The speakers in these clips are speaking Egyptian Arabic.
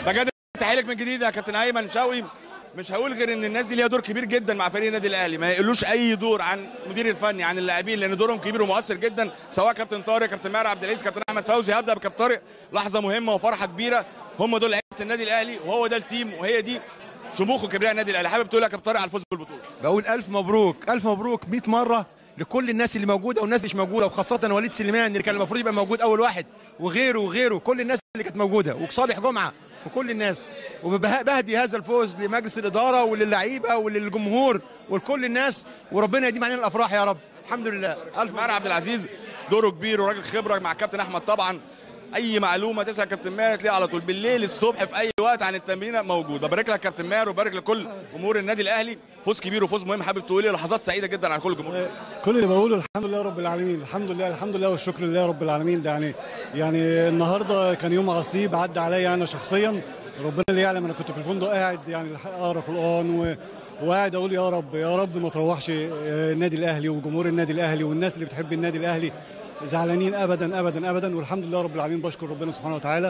بجد تحية لك من جديد يا كابتن ايمن شوقي مش هقول غير ان الناس دي ليها دور كبير جدا مع فريق النادي الاهلي ما يقولوش اي دور عن المدير الفني عن اللاعبين لان دورهم كبير ومؤثر جدا سواء كابتن طارق كابتن ماهر عبد العزيز كابتن احمد فوزي هبدا بكابتن طارق لحظه مهمه وفرحه كبيره هم دول لعيبه النادي الاهلي وهو ده التيم وهي دي شموخ وكبرياء النادي الاهلي حابب تقول يا كابتن طارق على الفوز بالبطوله بقول الف مبروك الف مبروك 100 مره لكل الناس اللي موجوده والناس اللي مش موجوده وخاصه وليد سليمان اللي كان المفروض يبقى موجود اول واحد وغيره وغيره كل الناس اللي كانت موجوده وصالح جمعه وكل الناس وبهدي هذا الفوز لمجلس الاداره وللعيبه وللجمهور ولكل الناس وربنا يديم علينا الافراح يا رب الحمد لله الف ماهر عبد العزيز دوره كبير وراجل خبره مع كابتن احمد طبعا اي معلومه تسال كابتن ماهر تلاقيه على طول بالليل الصبح في اي وقت عن التمرين موجود ببارك لك كابتن ماهر وبارك لكل جمهور النادي الاهلي فوز كبير وفوز مهم حابب تقولي لحظات سعيده جدا على كل الجمهور كل اللي بقوله الحمد لله رب العالمين الحمد لله الحمد لله والشكر لله رب العالمين ده يعني يعني النهارده كان يوم عصيب عدى عليا انا شخصيا ربنا اللي يعلم انا كنت في الفندق قاعد يعني اقرا قران و... وقاعد اقول يا رب يا رب ما تروحش النادي الاهلي وجمهور النادي الاهلي والناس اللي بتحب النادي الاهلي زعلانين ابدا ابدا ابدا والحمد لله رب العالمين بشكر ربنا سبحانه وتعالى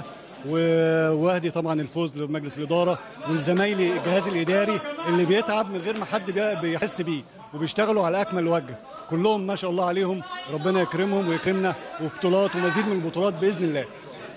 و- واهدي طبعا الفوز لمجلس الاداره ولزمايلي الجهاز الاداري اللي بيتعب من غير ما حد بي- بيحس بيه وبيشتغلوا على اكمل وجه كلهم ما شاء الله عليهم ربنا يكرمهم ويكرمنا وبطولات ومزيد من البطولات باذن الله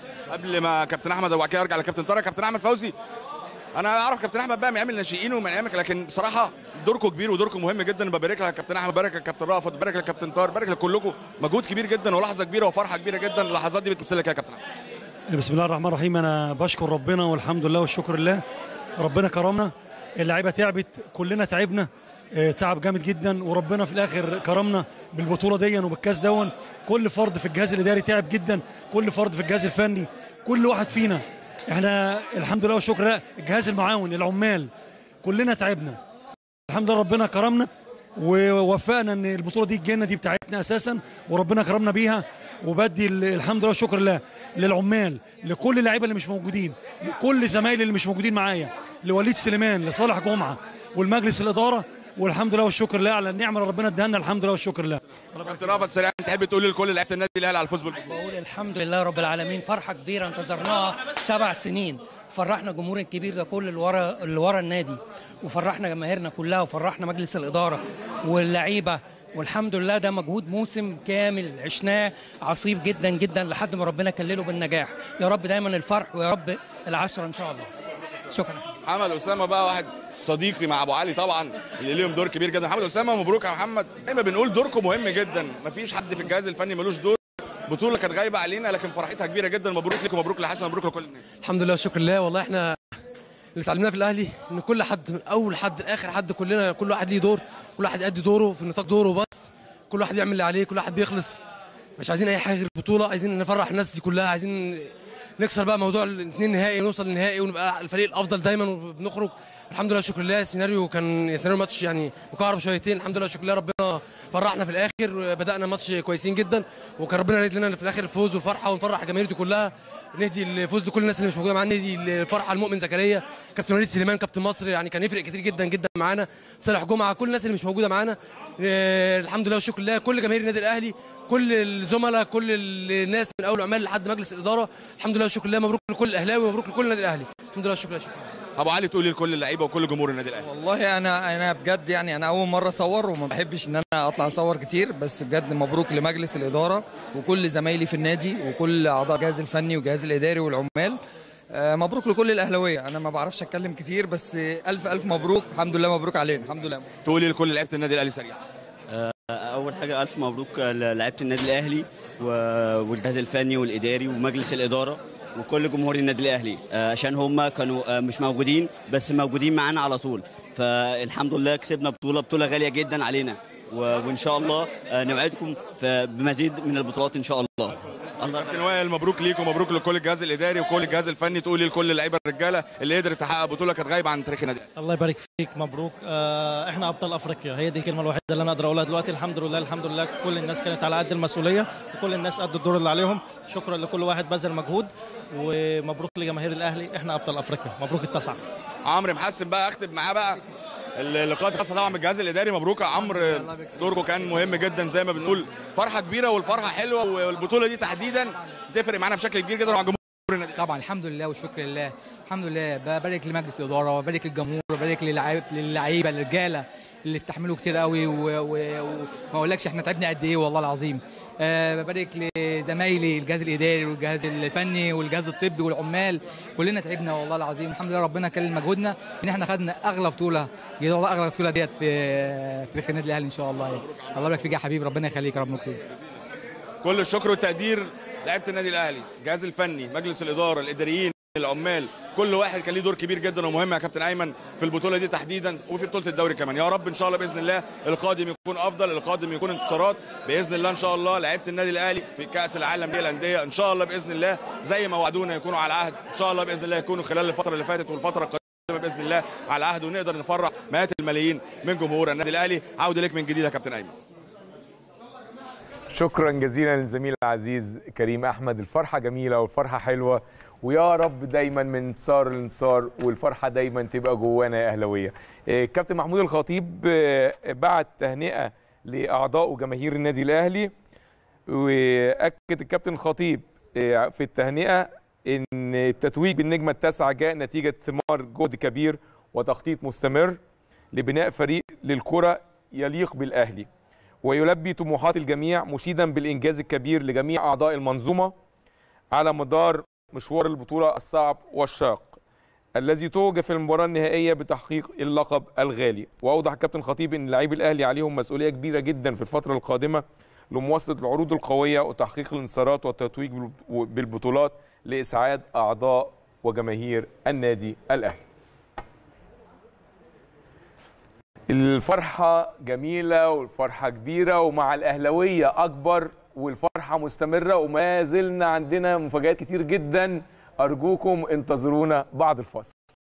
قبل ما كابتن احمد وبعد كده ارجع لكابتن طارق كابتن احمد فوزي انا اعرف كابتن احمد بقى بيعمل ناشئين ومن ايامك لكن بصراحه دوركم كبير ودوركم مهم جدا ببارك لك كابتن احمد ببارك لك كابتن رافت ببارك لك كابتن طارق ببارك لكلكم مجهود كبير جدا ولحظه كبيره وفرحه كبيره جدا اللحظات دي بتمثل لك يا كابتن احمد بسم الله الرحمن الرحيم انا بشكر ربنا والحمد لله والشكر لله ربنا كرمنا اللعيبه تعبت كلنا تعبنا آه، تعب جامد جدا وربنا في الاخر كرمنا بالبطوله دي وبالكاس دون كل فرد في الجهاز الاداري تعب جدا كل فرد في الجهاز الفني كل واحد فينا احنا الحمد لله والشكر لله الجهاز المعاون العمال كلنا تعبنا الحمد لله ربنا كرمنا ووفقنا ان البطوله دي الجنه دي بتاعتنا اساسا وربنا كرمنا بيها وبدي ال- الحمد لله والشكر لله للعمال لكل اللعيبه اللي مش موجودين لكل زمايلي اللي مش موجودين معايا لوليد سليمان لصالح جمعه والمجلس الاداره والحمد لله والشكر لله على النعمه اللي ربنا اداها لنا الحمد لله والشكر لله كابتن رافت سريعا تحب تقول لكل لعيبه النادي الاهلي على الفوز بالبطوله بقول الحمد لله رب العالمين فرحه كبيره انتظرناها سبع سنين فرحنا الجمهور الكبير ده كل اللي ورا اللي ورا النادي وفرحنا جماهيرنا كلها وفرحنا مجلس الاداره واللعيبه والحمد لله ده مجهود موسم كامل عشناه عصيب جدا جدا لحد ما ربنا كلله بالنجاح يا رب دايما الفرح ويا رب العشره ان شاء الله شكرا محمد اسامه بقى واحد صديقي مع ابو علي طبعا اللي ليهم دور كبير جدا محمد اسامه مبروك يا محمد زي ما بنقول دوركم مهم جدا مفيش حد في الجهاز الفني ملوش دور بطوله كانت غايبه علينا لكن فرحتها كبيره جدا مبروك لكم مبروك لحسن مبروك لكل الناس الحمد لله والشكر لله والله احنا اللي اتعلمناه في الاهلي ان كل حد من اول حد لاخر حد كلنا كل واحد ليه دور كل واحد يأدي دوره في نطاق دوره بس كل واحد يعمل اللي عليه كل واحد بيخلص مش عايزين اي حاجه غير البطوله عايزين نفرح الناس دي كلها عايزين نكسر بقى موضوع الاثنين نهائي ونوصل للنهائي ونبقى الفريق الافضل دايما وبنخرج الحمد لله والشكر لله السيناريو كان سيناريو الماتش يعني مكعرب شويتين الحمد لله والشكر لله ربنا فرحنا في الاخر بدانا ماتش كويسين جدا وكان ربنا يريد لنا في الاخر الفوز والفرحه ونفرح الجماهير دي كلها نهدي الفوز لكل الناس اللي مش موجوده معانا نهدي الفرحه لمؤمن زكريا كابتن وليد سليمان كابتن مصر يعني كان يفرق كتير جدا جدا معانا صالح جمعه كل الناس اللي مش موجوده معانا آه، الحمد لله والشكر لله كل جماهير النادي الاهلي كل الزملاء كل الناس من اول عمال لحد مجلس الاداره الحمد لله والشكر لله مبروك لكل الاهلاوي ومبروك لكل النادي الاهلي الحمد لله والشكر لله شكرا ابو علي تقولي لكل اللعيبه وكل جمهور النادي الاهلي والله انا انا بجد يعني انا اول مره اصور وما بحبش ان انا اطلع اصور كتير بس بجد مبروك لمجلس الاداره وكل زمايلي في النادي وكل اعضاء الجهاز الفني والجهاز الاداري والعمال آه، مبروك لكل الاهلاويه انا ما بعرفش اتكلم كتير بس الف الف مبروك الحمد لله مبروك علينا الحمد لله تقولي لكل لعيبه النادي الاهلي سريعا اول حاجه الف مبروك لعيبه النادي الاهلي و- والجهاز الفني والاداري ومجلس الاداره وكل جمهور النادي الاهلي آه، عشان هم كانوا آه، مش موجودين بس موجودين معانا على طول فالحمد لله كسبنا بطوله بطوله غاليه جدا علينا و- وان شاء الله آه، نوعدكم ف- بمزيد من البطولات ان شاء الله الله كابتن وائل مبروك ليك ومبروك لكل الجهاز الاداري وكل الجهاز الفني تقولي لكل اللعيبه الرجاله اللي قدرت تحقق بطوله كانت غايبه عن تاريخ النادي الله يبارك فيك مبروك آه، احنا ابطال افريقيا هي دي الكلمه الوحيده اللي انا اقدر اقولها دلوقتي الحمد لله الحمد لله كل الناس كانت على قد المسؤوليه وكل الناس قد الدور اللي عليهم شكرا لكل واحد بذل مجهود ومبروك لجماهير الاهلي احنا ابطال افريقيا مبروك التسعه عمرو محسن بقى اختم معاه بقى اللقاءات الخاصه طبعا بالجهاز الاداري مبروك يا عمرو دوركم كان مهم جدا زي ما بنقول فرحه كبيره والفرحه حلوه والبطوله دي تحديدا تفرق معانا بشكل كبير جدا مع جمهور النادي طبعا الحمد لله والشكر لله الحمد لله ببارك لمجلس الاداره وببارك للجمهور وببارك للعيب- للعيبه الرجاله اللي استحملوا كتير قوي و- و- وما اقولكش احنا تعبنا قد ايه والله العظيم أه ببارك لزمايلي الجهاز الاداري والجهاز الفني والجهاز الطبي والعمال كلنا تعبنا والله العظيم الحمد لله ربنا كلل مجهودنا ان احنا خدنا اغلى بطوله اغلى بطوله ديت في في تاريخ النادي الاهلي ان شاء الله يعني. الله يبارك فيك يا حبيبي ربنا يخليك يا رب نكتب كل الشكر والتقدير لعيبه النادي الاهلي الجهاز الفني مجلس الاداره الاداريين العمال كل واحد كان ليه دور كبير جدا ومهم يا كابتن ايمن في البطوله دي تحديدا وفي بطوله الدوري كمان يا رب ان شاء الله باذن الله القادم يكون افضل القادم يكون انتصارات باذن الله ان شاء الله لعيبه النادي الاهلي في كاس العالم للانديه ان شاء الله باذن الله زي ما وعدونا يكونوا على عهد ان شاء الله باذن الله يكونوا خلال الفتره اللي فاتت والفتره القادمه باذن الله على عهد ونقدر نفرح مئات الملايين من جمهور النادي الاهلي عوده لك من جديد يا كابتن ايمن شكرا جزيلا للزميل العزيز كريم احمد الفرحه جميله والفرحه حلوه ويا رب دايما من انتصار لانتصار والفرحه دايما تبقى جوانا يا اهلاويه إيه، كابتن محمود الخطيب آه، بعت تهنئه لاعضاء وجماهير النادي الاهلي واكد الكابتن الخطيب آه، في التهنئه ان التتويج بالنجمه التاسعه جاء نتيجه ثمار جهد كبير وتخطيط مستمر لبناء فريق للكره يليق بالاهلي ويلبي طموحات الجميع مشيدا بالانجاز الكبير لجميع اعضاء المنظومه على مدار مشوار البطوله الصعب والشاق الذي توج في المباراه النهائيه بتحقيق اللقب الغالي واوضح الكابتن خطيب ان لاعبي الاهلي عليهم مسؤوليه كبيره جدا في الفتره القادمه لمواصله العروض القويه وتحقيق الانتصارات والتتويج بالبطولات لاسعاد اعضاء وجماهير النادي الاهلي الفرحة جميلة والفرحة كبيرة ومع الأهلوية أكبر والفرحة مستمرة وما زلنا عندنا مفاجآت كتير جدا أرجوكم انتظرونا بعد الفاصل